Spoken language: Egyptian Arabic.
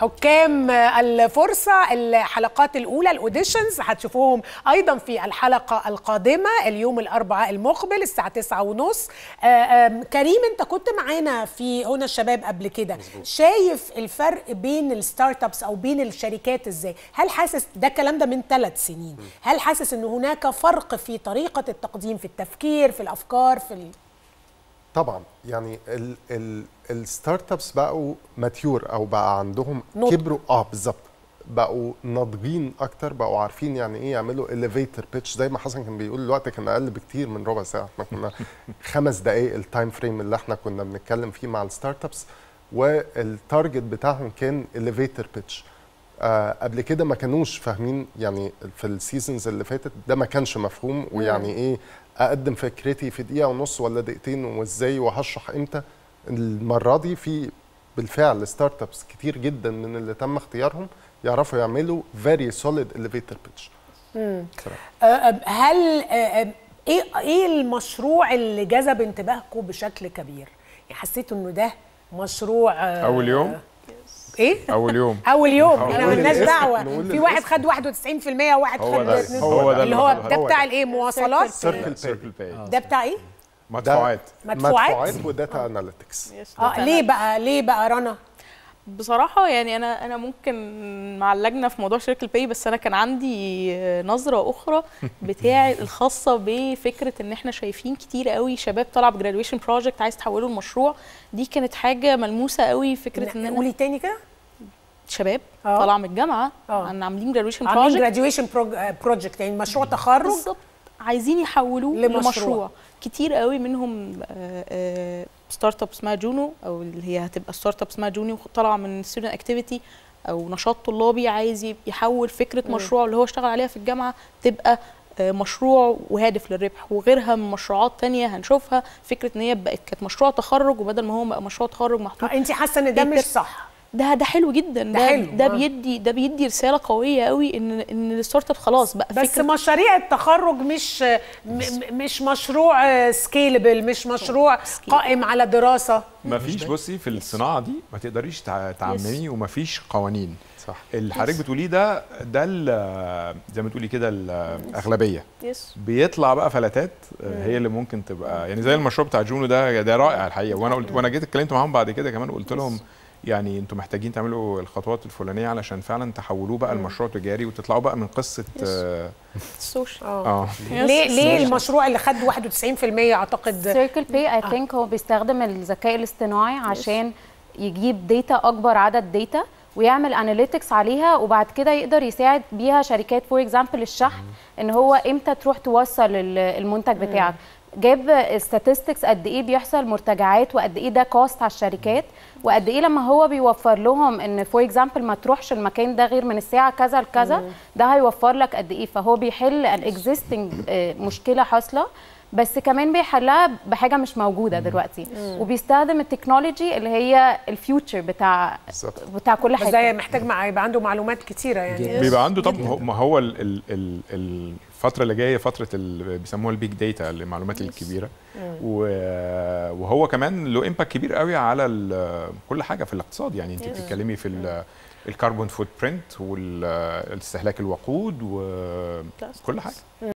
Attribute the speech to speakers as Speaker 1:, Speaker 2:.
Speaker 1: حكام الفرصة الحلقات الأولى الأوديشنز هتشوفوهم أيضا في الحلقة القادمة اليوم الأربعاء المقبل الساعة تسعة ونص كريم أنت كنت معانا في هنا الشباب قبل كده شايف الفرق بين الستارت ابس أو بين الشركات إزاي هل حاسس ده الكلام ده من ثلاث سنين هل حاسس أن هناك فرق في طريقة التقديم في التفكير في الأفكار في ال...
Speaker 2: طبعا يعني ال ال الستارت ابس بقوا ماتيور او بقى عندهم
Speaker 1: نضج.
Speaker 2: كبروا اه بالظبط بقوا ناضجين اكتر بقوا عارفين يعني ايه يعملوا اليفيتر بيتش زي ما حسن كان بيقول الوقت كان اقل بكتير من ربع ساعه احنا كنا خمس دقائق التايم فريم اللي احنا كنا بنتكلم فيه مع الستارت ابس والتارجت بتاعهم كان اليفيتر بيتش آه قبل كده ما كانوش فاهمين يعني في السيزونز اللي فاتت ده ما كانش مفهوم ويعني ايه اقدم فكرتي في دقيقه ونص ولا دقيقتين وازاي وهشرح امتى المره دي في بالفعل ستارت ابس كتير جدا من اللي تم اختيارهم يعرفوا يعملوا فيري سوليد اليفيتر بيتش
Speaker 1: آه، هل آه، آه، ايه ايه المشروع اللي جذب انتباهكم بشكل كبير؟ يعني حسيتوا انه ده مشروع آه،
Speaker 3: أول يوم؟
Speaker 1: ايه؟
Speaker 3: اول يوم
Speaker 1: اول يوم
Speaker 3: نقول
Speaker 1: احنا مالناش
Speaker 2: الاسم،
Speaker 1: دعوه
Speaker 2: نقول
Speaker 1: في واحد
Speaker 2: الاسم.
Speaker 1: خد 91% وواحد
Speaker 3: هو
Speaker 1: خد
Speaker 3: ده
Speaker 1: اتنين-
Speaker 3: هو ده
Speaker 1: اللي هو
Speaker 3: اللي
Speaker 1: ده
Speaker 2: هو
Speaker 1: بتاع
Speaker 2: ده.
Speaker 1: الايه مواصلات
Speaker 2: سيركل
Speaker 3: سيركل باي
Speaker 1: ده بتاع ايه؟
Speaker 3: مدفوعات
Speaker 1: مدفوعات
Speaker 2: مدفوعات وداتا اناليتكس
Speaker 1: اه ليه بقى ليه بقى رنا؟
Speaker 4: بصراحة يعني أنا أنا ممكن مع اللجنة في موضوع شركة الباي بس أنا كان عندي نظرة أخرى بتاع الخاصة بفكرة إن إحنا شايفين كتير قوي شباب طالعة بجرادويشن بروجكت عايز تحوله لمشروع دي كانت حاجة ملموسة قوي فكرة إن أنا
Speaker 1: قولي تاني كده
Speaker 4: شباب
Speaker 1: آه.
Speaker 4: طالعة من الجامعة
Speaker 1: آه.
Speaker 4: عن عاملين جرادويشن
Speaker 1: عاملين
Speaker 4: بروجكت
Speaker 1: جراديويشن بروجكت يعني مشروع تخرج
Speaker 4: بالظبط عايزين يحولوه
Speaker 1: لمشروع.
Speaker 4: لمشروع, كتير قوي منهم ستارت اب اسمها جونو او اللي هي هتبقى ستارت اب اسمها جونو طالعه من ستودنت اكتيفيتي او نشاط طلابي عايز يب- يحول فكره مشروع اللي هو اشتغل عليها في الجامعه تبقى آه، مشروع وهادف للربح وغيرها من مشروعات تانية هنشوفها فكره ان هي بقت كانت مشروع تخرج وبدل ما هو بقى مشروع تخرج محطوط
Speaker 1: انت حاسه ان ده
Speaker 4: إيه
Speaker 1: مش
Speaker 4: كده؟
Speaker 1: صح
Speaker 4: ده ده حلو جدا ده
Speaker 1: حلو،
Speaker 4: ده
Speaker 1: آه.
Speaker 4: بيدي ده بيدي رساله قويه قوي ان ان الستارت اب خلاص بقى
Speaker 1: بس
Speaker 4: فكرة
Speaker 1: مشاريع التخرج مش م- م- مش مشروع سكيلبل مش مشروع قائم على دراسه
Speaker 3: ما فيش بصي في الصناعه دي ما تقدريش تع- تعممي وما فيش قوانين
Speaker 2: صح
Speaker 3: اللي حضرتك بتقوليه ده ده ال- زي ما تقولي كده الاغلبيه
Speaker 4: يس
Speaker 3: بيطلع بقى فلاتات آه، هي اللي ممكن تبقى يعني زي المشروع بتاع جونو ده ده رائع الحقيقه وانا قلت وانا جيت اتكلمت معاهم بعد كده كمان قلت لهم يعني انتوا محتاجين تعملوا الخطوات الفلانيه علشان فعلا تحولوه بقى لمشروع تجاري وتطلعوا بقى من قصه اه,
Speaker 4: السوشيال
Speaker 3: آه.
Speaker 1: ليه ليه المشروع اللي خد 91% اعتقد
Speaker 5: سيركل باي اي ثينك هو بيستخدم الذكاء الاصطناعي عشان يجيب داتا اكبر عدد داتا ويعمل اناليتكس عليها وبعد كده يقدر يساعد بيها شركات فور اكزامبل الشحن ان هو امتى تروح توصل ال- المنتج بتاعك جاب statistics قد ايه بيحصل مرتجعات وقد ايه ده كوست على الشركات وقد ايه لما هو بيوفر لهم ان فور اكزامبل ما تروحش المكان ده غير من الساعه كذا لكذا ده هيوفر لك قد ايه فهو بيحل ان اكزيستنج مشكله حاصله بس كمان بيحلها بحاجه مش موجوده دلوقتي وبيستخدم التكنولوجي اللي هي الفيوتشر بتاع
Speaker 2: بالظبط.
Speaker 5: بتاع كل
Speaker 1: بس ده
Speaker 5: حاجه
Speaker 1: محتاج مع يبقى عنده معلومات كتيره يعني
Speaker 3: بيبقى عنده طب هو- ما هو ال ال ال الفتره اللي جايه فتره ال- بيسموها البيج داتا المعلومات الكبيره و- وهو كمان له امباكت كبير قوي على ال- كل حاجه في الاقتصاد يعني انت بتتكلمي في ال- الكربون فوت برنت والاستهلاك الوقود وكل حاجه